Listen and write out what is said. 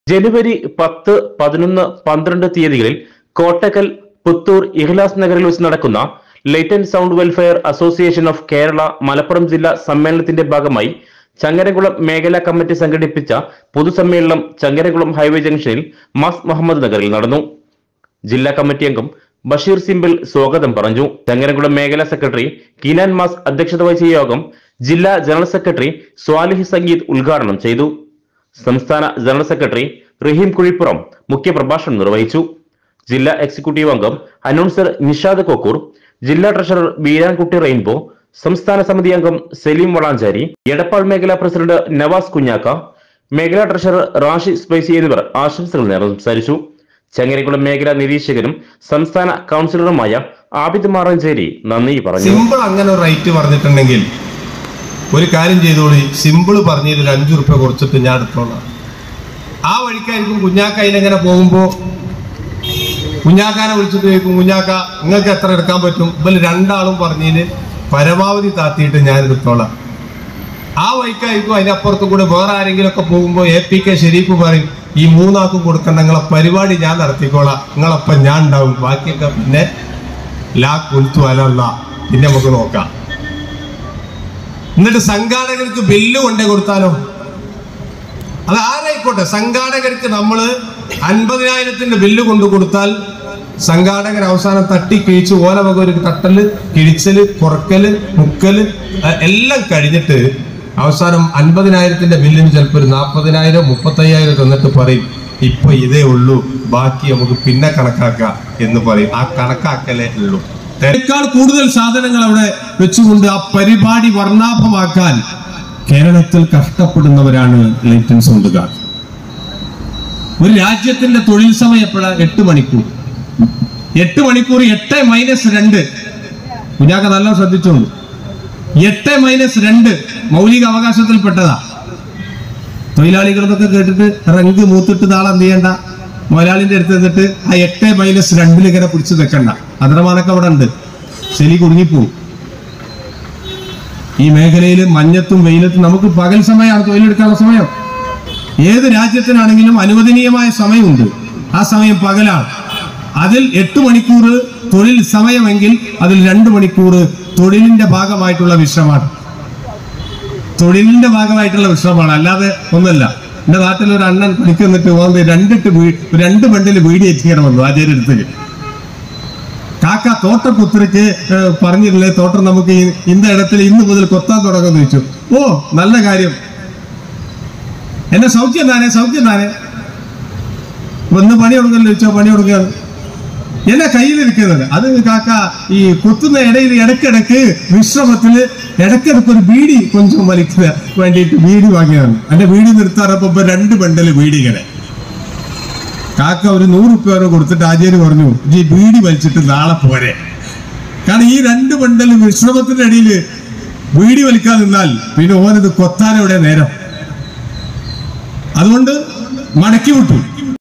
ജനുവരി പത്ത് പതിനൊന്ന് പന്ത്രണ്ട് തീയതികളിൽ കോട്ടക്കൽ പുത്തൂർ ഇഹ്ലാസ് നഗറിൽ വെച്ച് നടക്കുന്ന light and sound welfare association of Kerala Malappuram ജില്ലാ സമ്മേളനത്തിന്റെ ഭാഗമായി ചങ്ങരകുളം മേഖലാ കമ്മിറ്റി സംഘടിപ്പിച്ച പൊതുസമ്മേളനം ചങ്ങരകുളം ഹൈവേ ജംഗ്ഷനിൽ മാസ് മുഹമ്മദ് നഗറിൽ നടന്നു ജില്ലാ കമ്മിറ്റി അംഗം ബഷീർ സിംബിൾ സ്വാഗതം പറഞ്ഞു ചങ്ങരംകുളം മേഖലാ സെക്രട്ടറി കിനാൻ മാസ് അധ്യക്ഷത വഹിച്ച യോഗം ജില്ലാ ജനറൽ സെക്രട്ടറി സ്വാലിഹ് സംഗീത് ഉദ്ഘാടനം ചെയ്തു സംസ്ഥാന ജനറൽ സെക്രട്ടറി റഹീം കുഴിപ്പുറം മുഖ്യപ്രഭാഷണം നിർവഹിച്ചു ജില്ലാ എക്സിക്യൂട്ടീവ് അംഗം അനൗൺസർ നിഷാദ് കൊക്കൂർ ജില്ലാ ട്രഷറർ ബീരാൻകുട്ടി റെയിൻബോ സംസ്ഥാന സമിതി അംഗം സലീം വളാഞ്ചാരി എടപ്പാൾ മേഖലാ പ്രസിഡന്റ് നവാസ് കുഞ്ഞാക്ക മേഖലാ ട്രഷറർ റാഷി സ്പൈസി എന്നിവർ ആശംസകൾ നേർന്ന് സംസാരിച്ചു ചങ്ങരകുളം മേഖലാ നിരീക്ഷകനും സംസ്ഥാന കൗൺസിലറുമായ ആബിദ് മാറഞ്ചേരി നന്ദി പറഞ്ഞു സിമ്പിൾ അങ്ങനെ ഒരു റേറ്റ് പറഞ്ഞിട്ടുണ്ടെങ്കിൽ ഒരു കാര്യം ചെയ്തോളി സിമ്പിൾ പറഞ്ഞതിൽ ഒരു അഞ്ചു റുപ്യ കുറച്ചിട്ട് ഞാൻ എടുത്തോളാം ആ വഴിക്കായിരിക്കും കുഞ്ഞാക്ക അതിലെങ്ങനെ പോകുമ്പോ കുഞ്ഞാക്കാനെ വിളിച്ചിട്ട് ചോദിക്കും കുഞ്ഞാക്ക നിങ്ങൾക്ക് എത്ര എടുക്കാൻ പറ്റും ഇവര് രണ്ടാളും പറഞ്ഞതിന് പരമാവധി താത്തിയിട്ട് ഞാൻ എടുത്തോളാം ആ വഴിക്കായിരിക്കും അതിനപ്പുറത്തും കൂടെ വേറെ ആരെങ്കിലും ഒക്കെ പോകുമ്പോൾ എ പി കെ ഷെരീഫ് പറയും ഈ മൂന്നാക്കും കൊടുക്കണ്ട നിങ്ങളെ പരിപാടി ഞാൻ നടത്തിക്കോളാം നിങ്ങളപ്പം ഞാൻ ഉണ്ടാവും ബാക്കിയൊക്കെ പിന്നെ ലാ കുൽത്തു അലല്ല പിന്നെ നമുക്ക് നോക്കാം എന്നിട്ട് സംഘാടകർക്ക് ബില്ല് കൊണ്ടേ കൊടുത്താലോ അത് ആരായിക്കോട്ടെ സംഘാടകർക്ക് നമ്മൾ അൻപതിനായിരത്തിന്റെ ബില്ല് കൊണ്ടു കൊടുത്താൽ സംഘാടകർ അവസാനം തട്ടി കിഴിച്ച് ഓല വക ഒരു തട്ടല് കിഴിച്ചല് കുറക്കല് മുക്കല് അഹ് എല്ലാം കഴിഞ്ഞിട്ട് അവസാനം അൻപതിനായിരത്തിന്റെ ബില്ലിന് ചിലപ്പോൾ ഒരു നാൽപ്പതിനായിരം മുപ്പത്തയ്യായിരം തന്നിട്ട് പറയും ഇപ്പൊ ഇതേ ഉള്ളൂ ബാക്കി നമുക്ക് പിന്നെ കണക്കാക്കാം എന്ന് പറയും ആ കണക്കാക്കലേ ഉള്ളൂ അതിനേക്കാൾ കൂടുതൽ സാധനങ്ങൾ അവിടെ വെച്ചുകൊണ്ട് ആ പരിപാടി വർണ്ണാഭമാക്കാൻ കേരളത്തിൽ കഷ്ടപ്പെടുന്നവരാണ് ലൈറ്റൻ സൗണ്ടുകാർ ഒരു രാജ്യത്തിന്റെ തൊഴിൽ സമയം എപ്പോഴാ എട്ട് മണിക്കൂർ എട്ട് മണിക്കൂർ എട്ട് മൈനസ് രണ്ട് കുഞ്ഞാക്ക നല്ല ശ്രദ്ധിച്ചോളൂ എട്ട് മൈനസ് രണ്ട് മൗലിക അവകാശത്തിൽപ്പെട്ടതാ തൊഴിലാളികളതൊക്കെ കേട്ടിട്ട് റങ്ക് മൂത്തിട്ട് നാളെ എന്ത് ചെയ്യണ്ട മുതലാളിന്റെ അടുത്ത് നിന്നിട്ട് ആ എട്ട് മൈനസ് രണ്ടിൽ ഇങ്ങനെ പിടിച്ചു നിൽക്കണ്ട അതിരമാനൊക്കെ അവിടെ ഉണ്ട് ശരി കുടുങ്ങിപ്പോവും ഈ മേഖലയിൽ മഞ്ഞത്തും വെയിലത്തും നമുക്ക് പകൽ സമയമാണ് തൊഴിലെടുക്കാനുള്ള സമയം ഏത് രാജ്യത്തിനാണെങ്കിലും അനുവദനീയമായ സമയമുണ്ട് ആ സമയം പകലാണ് അതിൽ എട്ട് മണിക്കൂർ തൊഴിൽ സമയമെങ്കിൽ അതിൽ രണ്ട് മണിക്കൂർ തൊഴിലിന്റെ ഭാഗമായിട്ടുള്ള വിശ്രമമാണ് തൊഴിലിന്റെ ഭാഗമായിട്ടുള്ള വിശ്രമമാണ് അല്ലാതെ ഒന്നല്ല എന്റെ നാട്ടിൽ ഒരു അണ്ണൻ പണിക്ക് നിന്നിട്ട് പോകുന്നത് രണ്ടിട്ട് വീ- രണ്ട് ബണ്ടിൽ വീടി എത്തിക്കണം വന്നു ആചാര്യടുത്തേക്ക് കാക്ക തോട്ടം കുത്തിരിക്ക് പറഞ്ഞില്ലേ തോട്ടം നമുക്ക് ഈ- ഇന്ന ഇടത്തിൽ ഇന്ന് മുതൽ കൊത്താൻ തുടങ്ങുമെന്ന് ചോദിച്ചു ഓ നല്ല കാര്യം എന്നെ സൗഖ്യം താനെ സൗഖ്യം താനെ ഒന്ന് പണി കൊടുക്കല്ലോ ചോദിച്ചോ പണി കൊടുക്കുകയാണ് എന്നെ കയ്യിലിരിക്കുന്നത് അത് കാക്ക ഈ കുത്തുന്ന ഇടയിൽ ഇടയ്ക്കിടയ്ക്ക് വിശ്രമത്തില് ഇടയ്ക്കിടയ്ക്ക് ഒരു ബീഡി കൊഞ്ചം വലിക്കുന്ന വേണ്ടിയിട്ട് ബീഡി വാങ്ങിയതാണ് എന്റെ ബീഡി നിർത്താറപ്പോ ഇപ്പൊ രണ്ട് ബണ്ടല് ബീഡി ഇങ്ങനെ കാക്ക ഒരു നൂറ് ഉപ്പ വരെ കൊടുത്തിട്ട് ആചാര്യ പറഞ്ഞു ഈ ബീഡി വലിച്ചിട്ട് നാളെ പോരെ കാരണം ഈ രണ്ട് ബണ്ടല് വിശ്രമത്തിന്റെ ഇടയിൽ ബീഡി വലിക്കാൻ നിന്നാൽ പിന്നെ ഓനത് കൊത്താനെവിടെ നേരം അതുകൊണ്ട് മടക്കി വിട്ടു